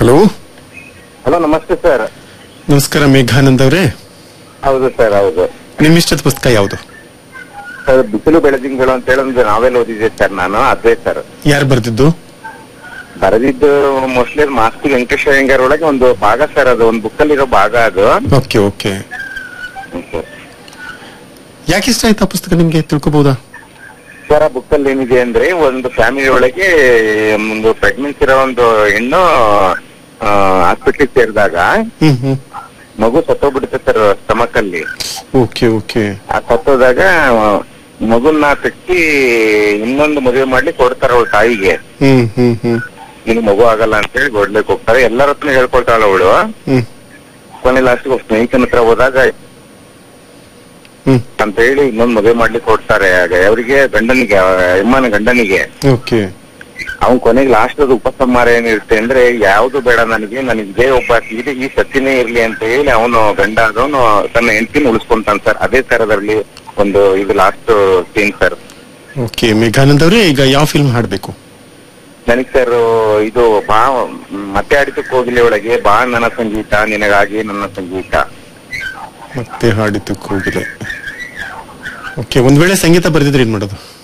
hello hello ನಮಸ್ತೆ sir ನಮಸ್ಕಾರ ಮೇಘಾನಂದ್ ಅವರೇ ಹೌದು ಸರ್ ಹೌದು ನಿಮ್ಮ ಇಷ್ಟದ ಪುಸ್ತಕ ಯಾವುದು ಸರ್ ಬಿಸಿಲು ಬೆಳದಿಂಗಳು ಅಂತ ಹೇಳಿ ಒಂದು ನಾವೆಲ್ ಓದಿದ್ದೆ ಸರ್ ನಾನು ಅದೇ ಸರ್ ಯಾರು ಬರ್ದಿದ್ದು ಬರೆದಿದ್ದು ಮೋಸ್ಟ್ಲಿ ಮಾಸ್ತಿ ವೆಂಕಟೇಶ ಅಯ್ಯಂಗಾರ್ ಒಳಗೆ ಒಂದು ಭಾಗ ಸರ್ ಅದು ಒಂದು ಬುಕ್ ಅಲ್ಲಿರೋ ಭಾಗ ಅದು ಓಕೆ ಓಕೆ ಯಾಕೆ ಇಷ್ಟ ಆಯ್ತು ಆ ಪುಸ್ತಕ ನಿಮ್ಗೆ ತಿಳ್ಕೊಬಹುದಾ ಸರ್ ಆ ಬುಕ್ ಅಲ್ಲಿ ಏನಿದೆ ಅಂದ್ರೆ ಒಂದು ಫ್ಯಾಮಿಲಿ ಒಳಗೆ ಒಂದು ಪ್ರೆಗ್ನೆನ್ಸಿ ಇರೋ ಒಂದು ಹೆಣ್ಣು ಹಾಸ್ಪಿಟ್ಲಿಗೆ ಸೇರಿದಾಗ ಹ್ಮ್ ಹ್ಮ್ ಮಗು ಸತ್ತೋಗ್ಬಿಡುತ್ತೆ ಸರ್ ಸ್ಟಮಕ್ ಅಲ್ಲಿ ಓಕೆ ಓಕೆ ಆ ಸತ್ತೋದಾಗ ಮಗುನ ತೆಗ್ಸಿ ಇನ್ನೊಂದು ಮದುವೆ ಮಾಡ್ಲಿಕ್ಕೆ ಕೊಡ್ತಾರ ಅವಳ ತಾಯಿಗೆ ಹ್ಮ್ ಹ್ಮ್ ಹ್ಮ್ ನಿನ್ ಮಗು ಆಗಲ್ಲ ಅಂತ ಹೇಳಿ ಕೊಡ್ಲಿಕ್ಕೆ ಹೋಗ್ತಾರೆ ಎಲ್ಲರ ಹತ್ರ ಹೇಳ್ಕೊಳ್ತಾಳ ಅವಳು ಹ್ಮ್ ಕೊನೆ ಲಾಸ್ಟ್ ಸ್ನೇಹಿತನ ಹತ್ರ ಹೋದಾಗ ಹ್ಮ್ ಅಂತ ಹೇಳಿ ಇನ್ನೊಂದ್ ಮದುವೆ ಮಾಡ್ಲಿಕ್ಕೆ ಕೊಡ್ತಾರೆ ಆಗ ಅವರಿಗೆ ಗಂಡನಿಗೆ ಅಮ್ಮನ ಗಂಡನಿಗೆ ಓಕೆ ಅವ್ನ್ ಕೊನೆಗೆ ಲಾಸ್ಟ್ ಅದು ಉಪಸಂಹಾರ ಏನಿರುತ್ತೆ ಅಂದ್ರೆ ಯಾವ್ದು ಬೇಡ ನನಗೆ ನನಗೆ ಇದೇ ಒಬ್ಬ ಇದೆ ಈ ಸತ್ಯನೇ ಇರ್ಲಿ ಅಂತ ಹೇಳಿ ಅವನು ಗಂಡ ಆದವನು ತನ್ನ ಹೆಂಡತಿನ ಉಳಿಸ್ಕೊಂತಾನೆ ಸರ್ ಅದೇ ಸರ್ ಅದರಲ್ಲಿ ಒಂದು ಇದು last scene sir okay Meghanand ಅವರೇ ಈಗ ಯಾವ ಫಿಲ್ಮ್ ಹಾಡ್ಬೇಕು ನನಗ್ ಸರ್ ಇದು ಬಾ ಮತ್ತೆ ಆಡಿತಕ್ಕೆ ಹೋಗಿಲ್ಲ ಒಳಗೆ ಬಾ ನನ್ನ ಸಂಗೀತ ನಿನಗಾಗಿ ನನ್ನ ಸಂಗೀತ ಮತ್ತೆ ಹಾಡಿತು ಕೂಗಿದೆ ಓಕೆ ಒಂದ್ ವೇಳೆ ಸಂಗೀತ ಬರೆದಿದ್ರೆ ಏನ್ ಮಾಡೋದು